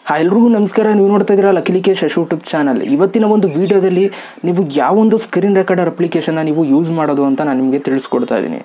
hi ಎಲ್ರಿಗೂ ನಮಸ್ಕಾರ ನೀವು ನೋಡ್ತಾ ಇದ್ದೀರಾ ಲಕಿಲಿಕೆ ಶಶ್ ಯೂಟ್ಯೂಬ್ ಚಾನಲ್ ಇವತ್ತಿನ ಒಂದು ವಿಡಿಯೋದಲ್ಲಿ ನೀವು ಯಾವೊಂದು ಸ್ಕ್ರೀನ್ ರೆಕಾರ್ಡರ್ ಅಪ್ಲಿಕೇಶನ್ನ ನೀವು ಯೂಸ್ ಮಾಡೋದು ಅಂತ ನಾನು ನಿಮಗೆ ತಿಳಿಸ್ಕೊಡ್ತಾ ಇದ್ದೀನಿ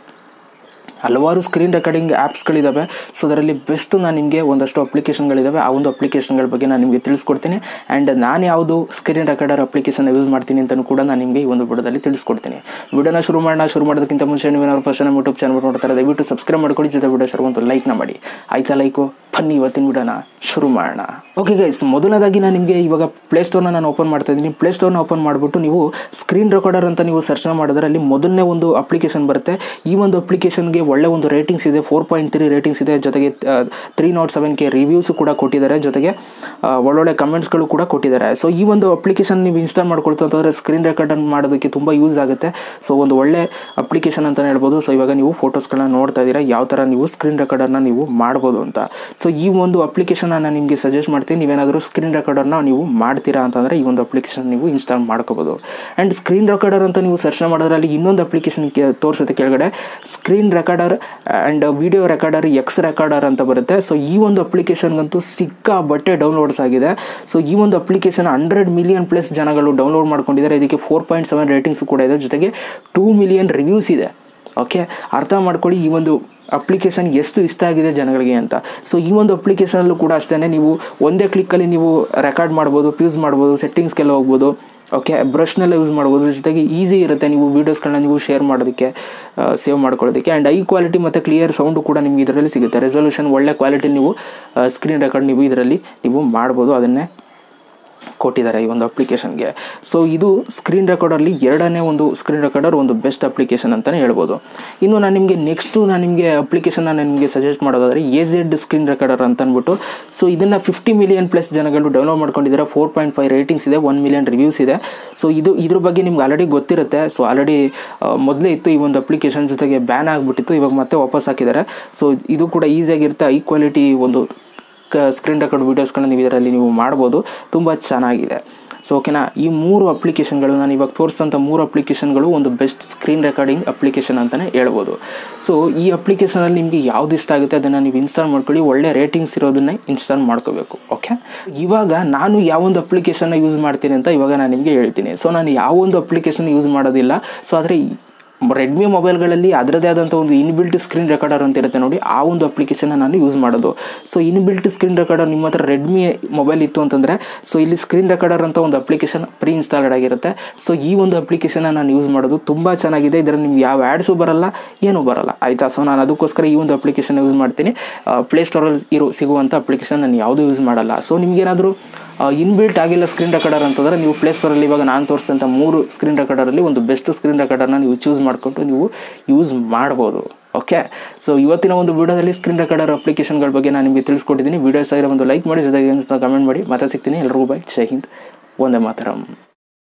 ಹಲವಾರು ಸ್ಕ್ರೀನ್ ರೆಕಾರ್ಡಿಂಗ್ ಆ್ಯಪ್ಸ್ಗಳಿದ್ದಾವೆ ಸೊ ಅದರಲ್ಲಿ ಬೆಸ್ಟ್ ನಾನು ನಿಮಗೆ ಒಂದಷ್ಟು ಅಪ್ಲಿಕೇಶನ್ಗಳಿದ್ದಾವೆ ಆ ಒಂದು ಅಪ್ಲಿಕೇಶನ್ಗಳ ಬಗ್ಗೆ ನಾನು ನಿಮಗೆ ತಿಳಿಸ್ಕೊಡ್ತೀನಿ ಆ್ಯಂಡ್ ನಾನು ಯಾವುದು ಸ್ಕ್ರೀನ್ ರೆಕಾರ್ಡರ್ ಅಪ್ಲಿಕೇಶನ್ ಯೂಸ್ ಮಾಡ್ತೀನಿ ಅಂತಲೂ ಕೂಡ ನಾನು ನಿಮಗೆ ಈ ಒಂದು ವಿಡಿಯೋದಲ್ಲಿ ತಿಳಿಸ್ಕೊಡ್ತೀನಿ ವಿಡಿಯೋನ ಶುರು ಮಾಡೋಣ ಶುರು ಮಾಡೋದಕ್ಕಿಂತ ಮುಂಚೆ ನೀವೇನಾದ್ರು ಫಸ್ಟ್ ನಮ್ಮ ಯೂಟ್ಯೂಬ್ ಚಾನಲ್ ನೋಡ್ತಾರೆ ದಯವಿಟ್ಟು ಸಬ್ಸ್ಕ್ರೈಬ್ ಮಾಡ್ಕೊಳ್ಳಿ ಜೊತೆ ವಿಡಿಯೋ ಶುರು ಒಂದು ಲೈಕ್ನ ಮಾಡಿ ಆಯ್ತಾ ಲೈಕು ಬನ್ನಿ ಇವತ್ತಿನ ವಿಡಿಯೋನ ಶುರು ಮಾಡೋಣ ಓಕೆ ಗೈಸ್ ಮೊದಲನೇದಾಗಿ ನಾನು ನಿಮಗೆ ಇವಾಗ ಪ್ಲೇಸ್ಟೋರ್ನ ನಾನು ಓಪನ್ ಮಾಡ್ತಾ ಇದ್ದೀನಿ ಪ್ಲೇಸ್ಟೋರ್ನ ಓಪನ್ ಮಾಡಿಬಿಟ್ಟು ನೀವು ಸ್ಕ್ರೀನ್ ರೆಕಾರ್ಡರ್ ಅಂತ ನೀವು ಸರ್ಚ್ ಮಾಡಿದ್ರೆ ಅಲ್ಲಿ ಮೊದಲನೇ ಒಂದು ಅಪ್ಲಿಕೇಶನ್ ಬರುತ್ತೆ ಈ ಒಂದು ಅಪ್ಲಿಕೇಶನ್ಗೆ ಒಳ್ಳೆ ಒಂದು ರೇಟಿಂಗ್ಸ್ ಇದೆ ಫೋರ್ ಪಾಯಿಂಟ್ ತ್ರೀ ರೇಟಿಂಗ್ಸ್ ಇದೆ ಜೊತೆಗೆ three naught seven K reviews ಕೂಡ ಕೊಟ್ಟಿದ್ದಾರೆ ಜೊತೆಗೆ ಆ, ಒಳ್ಳೊಳ್ಳೆ ಕಮೆಂಟ್ಸ್ಗಳು ಕೂಡ ಕೊಟ್ಟಿದ್ದಾರೆ ಸೊ ಈ ಒಂದು ಅಪ್ಲಿಕೇಶನ್ ನೀವು ಇನ್ಸ್ಟಾಲ್ ಮಾಡ್ಕೊಳ್ತಾ ಅಂತಂದರೆ ಸ್ಕ್ರೀನ್ ರೆಕಾರ್ಡರ್ ಮಾಡೋದಕ್ಕೆ ತುಂಬ ಯೂಸ್ ಆಗುತ್ತೆ ಸೊ ಒಂದು ಒಳ್ಳೆ ಅಪ್ಲಿಕೇಶನ್ ಅಂತಲೇ ಹೇಳ್ಬೋದು ಸೊ ಇವಾಗ ನೀವು ಫೋಟೋಸ್ಗಳನ್ನ ನೋಡ್ತಾ ಇದ್ದೀರಾ ಯಾವ ಥರ ನೀವು ಸ್ಕ್ರೀನ್ ರೆಕಾರ್ಡರ್ನ ನೀವು ಮಾಡ್ಬೋದು ಅಂತ ಸೊ ಈ ಒಂದು ಅಪ್ಲಿಕೇಶನ್ ನಾನು ನಿಮಗೆ ಸಜೆಸ್ಟ್ ಮಾಡ್ತೀನಿ ನೀವೇನಾದರೂ ಸ್ಕ್ರೀನ್ ರೆಕಾರ್ಡರ್ನ ನೀವು ಮಾಡ್ತೀರಾ ಅಂತಂದರೆ ಈ ಒಂದು ಅಪ್ಲಿಕೇಶನ್ ನೀವು ಇನ್ಸ್ಟಾಲ್ ಮಾಡ್ಕೋಬೋದು ಆ್ಯಂಡ್ ಸ್ಕ್ರೀನ್ ರೆಕಾರ್ಡರ್ ಅಂತ ನೀವು ಸರ್ಚ್ ಮಾಡಿದ್ರೆ ಅಲ್ಲಿ ಇನ್ನೊಂದು ಅಪ್ಲಿಕೇಶನ್ ತೋರಿಸುತ್ತೆ ಕೆಳಗಡೆ screen recorder and video recorder X recorder ಅಂತ ಬರುತ್ತೆ ಸೊ ಈ ಒಂದು ಅಪ್ಲಿಕೇಶನ್ಗಂತೂ ಸಿಕ್ಕಾಬಟ್ಟೆ ಡೌನ್ಲೋಡ್ಸ್ ಆಗಿದೆ ಸೊ ಈ ಒಂದು ಅಪ್ಲಿಕೇಶನ್ ಹಂಡ್ರೆಡ್ ಮಿಲಿಯನ್ ಪ್ಲಸ್ ಜನಗಳು ಡೌನ್ಲೋಡ್ ಮಾಡ್ಕೊಂಡಿದ್ದಾರೆ ಇದಕ್ಕೆ ಫೋರ್ ಪಾಯಿಂಟ್ ಸೆವೆನ್ ರೇಟಿಂಗ್ಸ್ ಕೂಡ ಇದೆ ಜೊತೆಗೆ ಟೂ ಮಿಲಿಯನ್ ರಿವ್ಯೂಸ್ ಇದೆ ಓಕೆ ಅರ್ಥ ಮಾಡ್ಕೊಳ್ಳಿ ಈ ಒಂದು ಅಪ್ಲಿಕೇಶನ್ ಎಷ್ಟು ಇಷ್ಟ ಆಗಿದೆ ಜನಗಳಿಗೆ ಅಂತ ಸೊ ಈ ಒಂದು ಅಪ್ಲಿಕೇಶನಲ್ಲೂ ಕೂಡ ಅಷ್ಟೇ ನೀವು ಒಂದೇ ಕ್ಲಿಕ್ಕಲ್ಲಿ ನೀವು ರೆಕಾರ್ಡ್ ಮಾಡ್ಬೋದು ಫ್ಯೂಸ್ ಮಾಡ್ಬೋದು ಸೆಟ್ಟಿಂಗ್ಸ್ಗೆಲ್ಲ ಹೋಗ್ಬೋದು ಓಕೆ ಬ್ರಷ್ನೆಲ್ಲ ಯೂಸ್ ಮಾಡ್ಬೋದು ಜೊತೆಗೆ ಈಸಿ ಇರುತ್ತೆ ನೀವು ವೀಡಿಯೋಸ್ಗಳನ್ನ ನೀವು ಶೇರ್ ಮಾಡೋದಕ್ಕೆ ಸೇವ್ ಮಾಡ್ಕೊಳ್ಳೋದಕ್ಕೆ ಆ್ಯಂಡ್ ಐ ಕ್ವಾಲಿಟಿ ಮತ್ತು ಕ್ಲಿಯರ್ ಸೌಂಡು ಕೂಡ ನಿಮಗೆ ಇದರಲ್ಲಿ ಸಿಗುತ್ತೆ ರೆಸೊಲ್ಯೂಷನ್ ಒಳ್ಳೆ ಕ್ವಾಲಿಟಿ ನೀವು ಸ್ಕ್ರೀನ್ ರೆಕಾರ್ಡ್ ನೀವು ಇದರಲ್ಲಿ ನೀವು ಮಾಡ್ಬೋದು ಅದನ್ನೇ ಕೊಟ್ಟಿದ್ದಾರೆ ಈ ಒಂದು ಅಪ್ಲಿಕೇಶನ್ಗೆ ಸೊ ಇದು ಸ್ಕ್ರೀನ್ ರೆಕಾರ್ಡರ್ಲಿ ಎರಡನೇ ಒಂದು ಸ್ಕ್ರೀನ್ ರೆಕಾರ್ಡರ್ ಒಂದು ಬೆಸ್ಟ್ ಅಪ್ಲಿಕೇಶನ್ ಅಂತಲೇ ಹೇಳ್ಬೋದು ಇನ್ನು ನಾನು ನಿಮಗೆ ನೆಕ್ಸ್ಟು ನಾನು ನಿಮಗೆ ಅಪ್ಲಿಕೇಶನ್ ನಾನು ನಿಮಗೆ ಸಜೆಸ್ಟ್ ಮಾಡೋದಾದರೆ ಎ ಝೆಡ್ ಸ್ಕ್ರೀನ್ ರೆಕಾರ್ಡರ್ ಅಂತ ಅಂದ್ಬಿಟ್ಟು ಸೊ ಇದನ್ನು ಫಿಫ್ಟಿ ಮಿಲಿಯನ್ ಪ್ಲಸ್ ಜನಗಳು ಡೌನ್ಲೋಡ್ ಮಾಡ್ಕೊಂಡಿದ್ದಾರೆ ಫೋರ್ ಪಾಯಿಂಟ್ ಫೈವ್ ರೇಟಿಂಗ್ಸ್ ಇದೆ ಒನ್ ಮಿಲಿಯನ್ ರಿವ್ಯೂಸ್ ಇದೆ ಸೊ ಇದು ಇದ್ರ ಬಗ್ಗೆ ನಿಮ್ಗೆ ಆಲ್ರೆಡಿ ಗೊತ್ತಿರುತ್ತೆ ಸೊ ಆಲ್ರೆಡಿ ಮೊದಲೇ ಇತ್ತು ಈ ಒಂದು ಅಪ್ಲಿಕೇಶನ್ ಜೊತೆಗೆ ಬ್ಯಾನ್ ಆಗಿಬಿಟ್ಟಿತ್ತು ಇವಾಗ ಮತ್ತೆ ವಾಪಸ್ ಹಾಕಿದ್ದಾರೆ ಸೊ ಇದು ಕೂಡ ಈಸಿಯಾಗಿರುತ್ತೆ ಐ ಕ್ವಾಲಿಟಿ ಒಂದು ಸ್ಕ್ರೀನ್ ರೆಕಾರ್ಡ್ ವೀಡಿಯೋಸ್ಗಳನ್ನ ನೀವು ಇದರಲ್ಲಿ ನೀವು ಮಾಡ್ಬೋದು ತುಂಬ ಚೆನ್ನಾಗಿದೆ ಸೊ ಓಕೆನಾ ಈ ಮೂರು ಅಪ್ಲಿಕೇಶನ್ಗಳು ನಾನು ಇವಾಗ ತೋರಿಸಿದಂಥ ಮೂರು ಅಪ್ಲಿಕೇಶನ್ಗಳು ಒಂದು ಬೆಸ್ಟ್ ಸ್ಕ್ರೀನ್ ರೆಕಾರ್ಡಿಂಗ್ ಅಪ್ಲಿಕೇಶನ್ ಅಂತಲೇ ಹೇಳ್ಬೋದು ಸೊ ಈ ಅಪ್ಲಿಕೇಶನಲ್ಲಿ ನಿಮಗೆ ಯಾವ್ದು ಇಷ್ಟ ಆಗುತ್ತೆ ಅದನ್ನು ನೀವು ಇನ್ಸ್ಟಾಲ್ ಮಾಡ್ಕೊಳ್ಳಿ ಒಳ್ಳೆ ರೇಟಿಂಗ್ಸ್ ಇರೋದನ್ನೇ ಇನ್ಸ್ಟಾಲ್ ಮಾಡ್ಕೋಬೇಕು ಓಕೆ ಇವಾಗ ನಾನು ಯಾವೊಂದು ಅಪ್ಲಿಕೇಶನ್ನ ಯೂಸ್ ಮಾಡ್ತೀನಿ ಅಂತ ಇವಾಗ ನಾನು ನಿಮಗೆ ಹೇಳ್ತೀನಿ ಸೊ ನಾನು ಯಾವೊಂದು ಅಪ್ಲಿಕೇಶನ್ ಯೂಸ್ ಮಾಡೋದಿಲ್ಲ ಸೊ ಆದರೆ ರೆಡ್ಮಿ ಮೊಬೈಲ್ಗಳಲ್ಲಿ ಅದರದೇ ಆದಂಥ ಒಂದು ಇನ್ಬಿಲ್ಟ್ ಸ್ಕ್ರೀನ್ ರೆಕಾರ್ಡರ್ ಅಂತ ಇರುತ್ತೆ ನೋಡಿ ಆ ಒಂದು ಅಪ್ಲಿಕೇಶನ್ನ ನಾನು ಯೂಸ್ ಮಾಡೋದು ಸೊ ಇನ್ಬಿಲ್ಟ್ ಸ್ಕ್ರೀನ್ ರೆಕಾರ್ಡರ್ ನಿಮ್ಮ ಹತ್ರ ರೆಡ್ಮಿ ಮೊಬೈಲ್ ಇತ್ತು ಅಂತಂದರೆ ಸೊ ಇಲ್ಲಿ ಸ್ಕ್ರೀನ್ ರೆಕಾರ್ಡರ್ ಅಂತ ಒಂದು ಅಪ್ಲಿಕೇಶನ್ ಪ್ರೀ ಇನ್ಸ್ಟಾಲ್ಡ್ ಆಗಿರುತ್ತೆ ಸೊ ಈ ಒಂದು ಅಪ್ಲಿಕೇಶನ್ನ ನಾನು ಯೂಸ್ ಮಾಡೋದು ತುಂಬ ಚೆನ್ನಾಗಿದೆ ಇದರಲ್ಲಿ ನಿಮ್ಗೆ ಯಾವ ಆ್ಯಡ್ಸು ಬರಲ್ಲ ಏನೂ ಬರಲ್ಲ ಆಯಿತಾ ಸೊ ನಾನು ಅದಕ್ಕೋಸ್ಕರ ಈ ಒಂದು ಅಪ್ಲಿಕೇಶನ್ ಯೂಸ್ ಮಾಡ್ತೀನಿ ಪ್ಲೇಸ್ಟೋರಲ್ಲಿ ಇರೋ ಸಿಗುವಂಥ ಅಪ್ಲಿಕೇಶನ್ ನಾನು ಯಾವುದೂ ಯೂಸ್ ಮಾಡಲ್ಲ ಸೊ ನಿಮಗೇನಾದರೂ ಇನ್ಬಿಲ್ಟ್ ಆಗಿಲ್ಲ ಸ್ಕ್ರೀನ್ ರೆಕಾರ್ಡರ್ ಅಂತಂದರೆ ನೀವು ಪ್ಲೇಸ್ಟೋರಲ್ಲಿ ಇವಾಗ ನಾನು ತೋರಿಸಿದಂಥ ಮೂರು ಸ್ಕ್ರೀನ್ ರೆಕಾರ್ಡರಲ್ಲಿ ಒಂದು ಬೆಸ್ಟ್ ಸ್ಕ್ರೀನ್ ರೆಕಾರ್ಡರ್ನ ನೀವು ಚೂಸ್ ಮಾಡಿಕೊಂಡು ನೀವು ಯೂಸ್ ಮಾಡ್ಬೋದು ಓಕೆ ಸೊ ಇವತ್ತಿನ ಒಂದು ವಿಡಿಯೋದಲ್ಲಿ ಸ್ಕ್ರೀನ್ ರೆಕಾರ್ಡರ್ ಅಪ್ಲಿಕೇಶನ್ಗಳ ಬಗ್ಗೆ ನಾನು ನಿಮಗೆ ತಿಳಿಸ್ಕೊಟ್ಟಿದ್ದೀನಿ ವಿಡಿಯೋಸ್ ಆಗಿರೋ ಒಂದು ಲೈಕ್ ಮಾಡಿ ಜೊತೆಗೆ ಕಮೆಂಟ್ ಮಾಡಿ ಮತ್ತೆ ಸಿಗ್ತೀನಿ ಎಲ್ರಿಗೂ ಬೈ ಜೈ ಹಿಂದ್ ಒಂದೇ ಮಾತರಂ